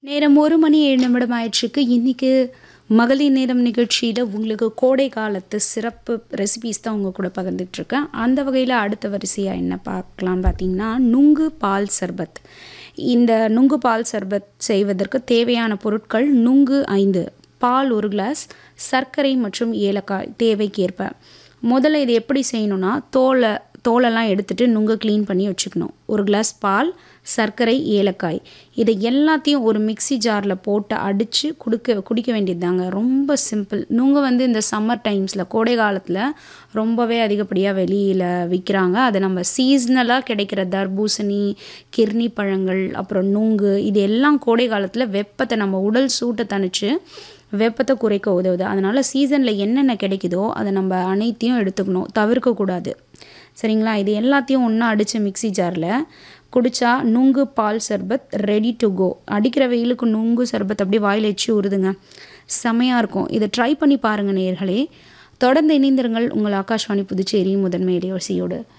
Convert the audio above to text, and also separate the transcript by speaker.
Speaker 1: நேரம் ஒரு மணி ஏழு நிமிடம் ஆயிடுச்சுக்கு இன்றைக்கி மகளிர் நேரம் நிகழ்ச்சியில் உங்களுக்கு கோடை காலத்து சிறப்பு ரெசிபீஸ் தான் உங்கள் கூட பகிர்ந்துட்டுருக்கேன் அந்த வகையில் அடுத்த வரிசையாக என்ன பார்க்கலான்னு பார்த்தீங்கன்னா நுங்கு பால் சர்பத் இந்த நுங்கு பால் சர்பத் செய்வதற்கு தேவையான பொருட்கள் நுங்கு ஐந்து பால் ஒரு கிளாஸ் சர்க்கரை மற்றும் ஏலக்காய் தேவைக்கேற்ப முதல்ல இது எப்படி செய்யணும்னா தோலை தோலெல்லாம் எடுத்துட்டு நுங்கு க்ளீன் பண்ணி வச்சுக்கணும் ஒரு கிளாஸ் பால் சர்க்கரை ஏலக்காய் இதை எல்லாத்தையும் ஒரு மிக்ஸி ஜாரில் போட்டு அடித்து குடிக்க குடிக்க வேண்டியது தாங்க ரொம்ப சிம்பிள் நுங்கு வந்து இந்த சம்மர் டைம்ஸில் கோடை காலத்தில் ரொம்பவே அதிகப்படியாக வெளியில் விற்கிறாங்க அதை நம்ம சீஸ்னலாக கிடைக்கிற தர்பூசணி கிர்னி பழங்கள் அப்புறம் நுங்கு இது எல்லாம் கோடை காலத்தில் வெப்பத்தை நம்ம உடல் சூட்டை தணிச்சு வெப்பத்தை குறைக்க உதவுது அதனால் சீசனில் என்னென்ன கிடைக்குதோ அதை நம்ம அனைத்தையும் எடுத்துக்கணும் தவிர்க்கக்கூடாது சரிங்களா இது எல்லாத்தையும் ஒன்றா அடித்து மிக்ஸி ஜாரில் குடித்தா நுங்கு பால் சர்பத் ரெடி டு கோ அடிக்கிற வெயிலுக்கு நுங்கு சர்பத் அப்படியே வாயில் வச்சு உருதுங்க செமையாக இருக்கும் இதை ட்ரை பண்ணி பாருங்கள் நேர்களே தொடர்ந்து இணைந்திருங்கள் உங்கள் ஆகாஷ்வாணி புதுச்சேரி முதன்மை இடையோசியோடு